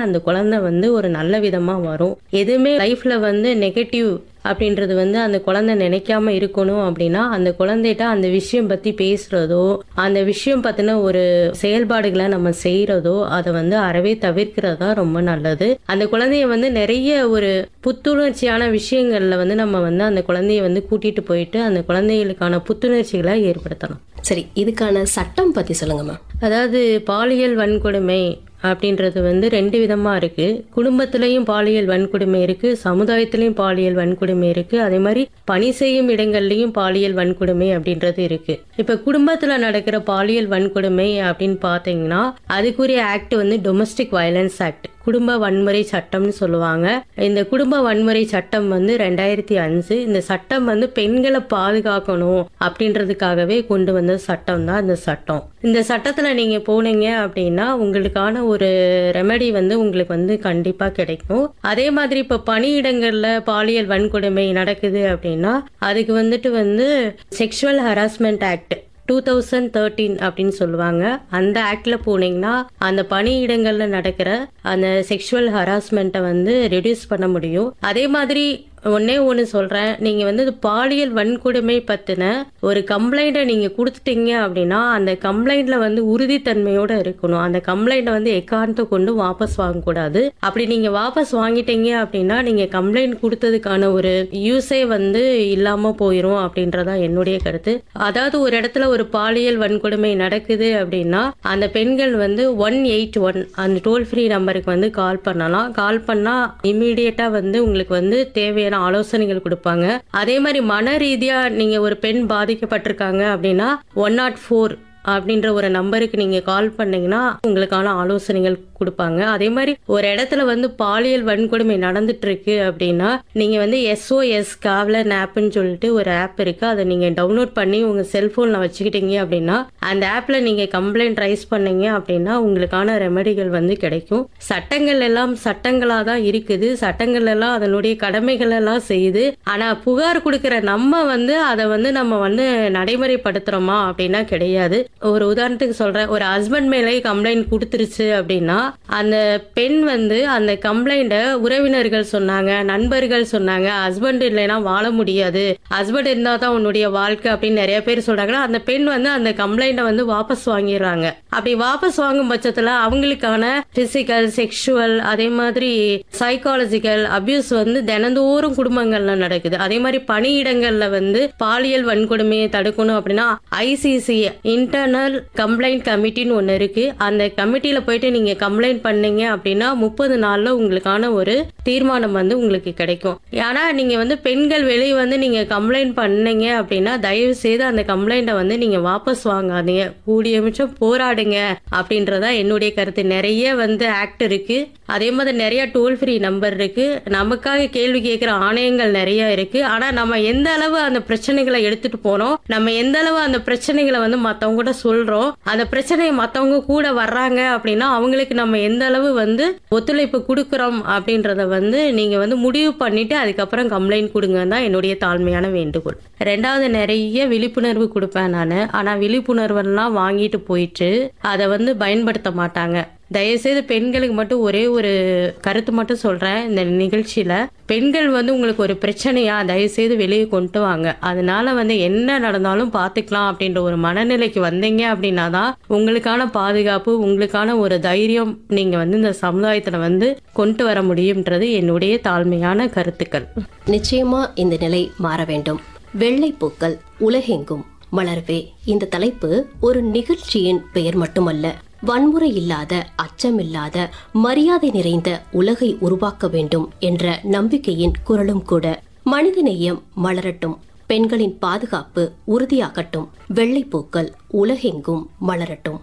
அந்த குழந்தை வந்து ஒரு நல்ல விதமா வரும் எதுவுமே லைஃப்ல வந்து நெகட்டிவ் அப்படின்றது வந்து அந்த குழந்தை நினைக்காம இருக்கணும் அப்படின்னா அந்த குழந்தைகிட்ட அந்த விஷயம் பத்தி பேசுறதோ அந்த விஷயம் பத்தின ஒரு செயல்பாடுகளை நம்ம செய்யறதோ அதை வந்து அறவே தவிர்க்கிறதா ரொம்ப நல்லது அந்த குழந்தைய வந்து நிறைய ஒரு புத்துணர்ச்சியான விஷயங்கள்ல வந்து நம்ம வந்து அந்த குழந்தைய வந்து கூட்டிட்டு போயிட்டு அந்த குழந்தைகளுக்கான புத்துணர்ச்சிகளை ஏற்படுத்தணும் சரி இதுக்கான சட்டம் பத்தி சொல்லுங்க மேம் அதாவது பாலியல் வன்கொடுமை அப்படின்றது வந்து ரெண்டு விதமா இருக்கு குடும்பத்திலையும் பாலியல் வன்கொடுமை இருக்கு சமுதாயத்திலையும் பாலியல் வன்கொடுமை இருக்கு அதே மாதிரி பணி செய்யும் இடங்கள்லயும் பாலியல் வன்கொடுமை அப்படின்றது இருக்கு இப்ப குடும்பத்துல நடக்கிற பாலியல் வன்கொடுமை அப்படின்னு பாத்தீங்கன்னா அதுக்குரிய ஆக்ட் வந்து டொமஸ்டிக் வயலன்ஸ் ஆக்ட் குடும்ப வன்முறை சட்டம்னு சொல்லுவாங்க இந்த குடும்ப வன்முறை சட்டம் வந்து ரெண்டாயிரத்தி அஞ்சு இந்த சட்டம் வந்து பெண்களை பாதுகாக்கணும் அப்படின்றதுக்காகவே கொண்டு வந்த சட்டம் தான் இந்த சட்டம் இந்த சட்டத்துல நீங்க போனீங்க அப்படின்னா உங்களுக்கான ஒரு ரெமெடி வந்து உங்களுக்கு வந்து கண்டிப்பா கிடைக்கும் அதே மாதிரி இப்ப பணியிடங்கள்ல பாலியல் வன்கொடுமை நடக்குது அப்படின்னா அதுக்கு வந்துட்டு வந்து sexual harassment act two thousand thirteen அப்படின்னு சொல்லுவாங்க அந்த ஆக்ட்ல போனீங்கன்னா அந்த பணியிடங்கள்ல நடக்கிற அந்த செக்ஷுவல் ஹராஸ்மெண்ட்டை வந்து ரெடியூஸ் பண்ண முடியும் அதே மாதிரி ஒன்னே ஒன்று சொல்றேன் நீங்க வந்து இது பாலியல் வன்கொடுமை பத்தின ஒரு கம்ப்ளைண்ட்டை நீங்க கொடுத்துட்டீங்க அப்படின்னா அந்த கம்ப்ளைண்ட்ல வந்து உறுதித்தன்மையோட இருக்கணும் அந்த கம்ப்ளைண்ட்டை வந்து எக்காரணத்தை கொண்டு வாபஸ் வாங்கக்கூடாது அப்படி நீங்க வாபஸ் வாங்கிட்டீங்க அப்படின்னா நீங்க கம்ப்ளைண்ட் கொடுத்ததுக்கான ஒரு யூஸே வந்து இல்லாம போயிரும் அப்படின்றதான் என்னுடைய கருத்து அதாவது ஒரு இடத்துல ஒரு பாலியல் வன்கொடுமை நடக்குது அப்படின்னா அந்த பெண்கள் வந்து ஒன் எயிட் ஒன் அந்த டோல் ஃப்ரீ நம்பருக்கு வந்து கால் பண்ணலாம் கால் பண்ணா இமீடியட்டா வந்து உங்களுக்கு வந்து தேவையான ஆலோசனைகள் கொடுப்பாங்க அதே மாதிரி மன ரீதியா நீங்க ஒரு பெண் பாதிக்கப்பட்டிருக்காங்க அப்படின்னா ஒன் நாட் ஃபோர் அப்படின்ற ஒரு நம்பருக்கு நீங்க கால் பண்ணீங்கன்னா உங்களுக்கான ஆலோசனைகள் கொடுப்பாங்க அதே மாதிரி ஒரு இடத்துல வந்து பாலியல் வன்கொடுமை நடந்துட்டு இருக்கு அப்படின்னா நீங்க வந்து எஸ்ஓஎஸ் காவலர் ஆப்னு சொல்லிட்டு ஒரு ஆப் இருக்கு அதை நீங்க டவுன்லோட் பண்ணி உங்க செல்போன்ல வச்சுக்கிட்டீங்க அப்படின்னா அந்த ஆப்ல நீங்க கம்ப்ளைண்ட் ரைஸ் பண்ணீங்க அப்படின்னா உங்களுக்கான ரெமெடிகள் வந்து கிடைக்கும் சட்டங்கள் எல்லாம் சட்டங்களா தான் இருக்குது சட்டங்கள் எல்லாம் அதனுடைய கடமைகள் எல்லாம் செய்யுது ஆனா புகார் கொடுக்கிற நம்ம வந்து அதை வந்து நம்ம வந்து நடைமுறைப்படுத்துறோமா அப்படின்னா கிடையாது ஒரு உதாரணத்துக்கு சொல்றேன் ஒரு ஹஸ்பண்ட் மேலே கம்ப்ளைண்ட் கொடுத்துருச்சு அப்படின்னா அந்த பெண் வந்து அந்த கம்ப்ளைண்ட உறவினர்கள் சொன்னாங்க நண்பர்கள் சொன்னாங்க ஹஸ்பண்ட் இல்லைன்னா வாழ முடியாது ஹஸ்பண்ட் இருந்தா தான் உன்னுடைய வாழ்க்கை அப்படின்னு நிறைய பேர் சொல்றாங்கன்னா அந்த பெண் வந்து அந்த கம்ப்ளைண்ட வந்து வாபஸ் வாங்கிடுறாங்க அப்படி வாபஸ் வாங்கும் பட்சத்துல அவங்களுக்கான பிசிக்கல் செக்ஷுவல் அதே மாதிரி சைக்காலஜிக்கல் அபியூஸ் வந்து தினந்தோறும் குடும்பங்கள்ல நடக்குது அதே மாதிரி பணியிடங்கள்ல வந்து பாலியல் வன்கொடுமையை தடுக்கணும் அப்படின்னா ஐசிசி இன்டர்னல் கம்ப்ளைண்ட் கமிட்டின்னு ஒன்னு இருக்கு அந்த கமிட்டியில போயிட்டு நீங்க கம்ப்ளைண்ட் பண்ணீங்க அப்படின்னா முப்பது நாள்ல உங்களுக்கான ஒரு தீர்மானம் வந்து உங்களுக்கு கிடைக்கும் ஆனா நீங்க வந்து பெண்கள் வெளியே வந்து நீங்க கம்ப்ளைண்ட் பண்ணீங்க அப்படின்னா தயவு செய்து அந்த கம்ப்ளைண்ட்டை வந்து நீங்க வாபஸ் வாங்காதீங்க கூடிய மிச்சம் போராடுங்க அப்படின்றதா என்னுடைய கருத்து நிறைய வந்து ஆக்ட் இருக்கு அதே மாதிரி நிறைய டோல் ஃப்ரீ நம்பர் இருக்கு நமக்காக கேள்வி கேட்கிற ஆணையங்கள் நிறைய இருக்கு ஆனா நம்ம எந்த அளவு அந்த பிரச்சனைகளை எடுத்துட்டு போறோம் நம்ம எந்த அளவு அந்த பிரச்சனைகளை வந்து மத்தவங்க கூட சொல்றோம் அந்த பிரச்சனையை மத்தவங்க கூட வர்றாங்க அப்படின்னா அவங்களுக்கு நம்ம எந்த அளவு வந்து ஒத்துழைப்பு கொடுக்கறோம் அப்படின்றத வந்து நீங்க வந்து முடிவு பண்ணிட்டு அதுக்கப்புறம் கம்ப்ளைண்ட் கொடுங்க தான் என்னுடைய தாழ்மையான வேண்டுகோள் ரெண்டாவது நிறைய விழிப்புணர்வு கொடுப்பேன் நான் ஆனா விழிப்புணர்வெல்லாம் வாங்கிட்டு போயிட்டு அதை வந்து பயன்படுத்த மாட்டாங்க தயவுசெய்து பெண்களுக்கு மட்டும் ஒரே ஒரு கருத்து மட்டும் சொல்றேன் இந்த நிகழ்ச்சியில பெண்கள் வந்து உங்களுக்கு ஒரு பிரச்சனையா தயவுசெய்து வெளியே கொண்டு வாங்க அதனால வந்து என்ன நடந்தாலும் பாத்துக்கலாம் அப்படின்ற ஒரு மனநிலைக்கு வந்தீங்க அப்படின்னா தான் உங்களுக்கான பாதுகாப்பு உங்களுக்கான ஒரு தைரியம் நீங்க வந்து இந்த சமுதாயத்துல வந்து கொண்டு வர முடியும்ன்றது என்னுடைய தாழ்மையான கருத்துக்கள் நிச்சயமா இந்த நிலை மாற வேண்டும் வெள்ளைப்பூக்கள் உலகெங்கும் மலர்வே இந்த தலைப்பு ஒரு நிகழ்ச்சியின் பெயர் மட்டுமல்ல வன்முறை இல்லாத அச்சமில்லாத மரியாதை நிறைந்த உலகை உருவாக்க வேண்டும் என்ற நம்பிக்கையின் குரலும் கூட மனிதநேயம் மலரட்டும் பெண்களின் பாதுகாப்பு உறுதியாகட்டும் வெள்ளைப்பூக்கள் உலகெங்கும் மலரட்டும்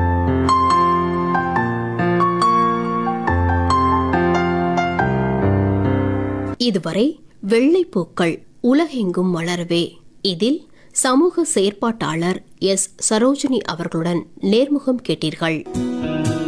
இதுவரை வெள்ளைப்பூக்கள் உலகெங்கும் மலரவே இதில் சமூக செயற்பாட்டாளர் எஸ் சரோஜினி அவர்களுடன் நேர்முகம் கேட்டீர்கள்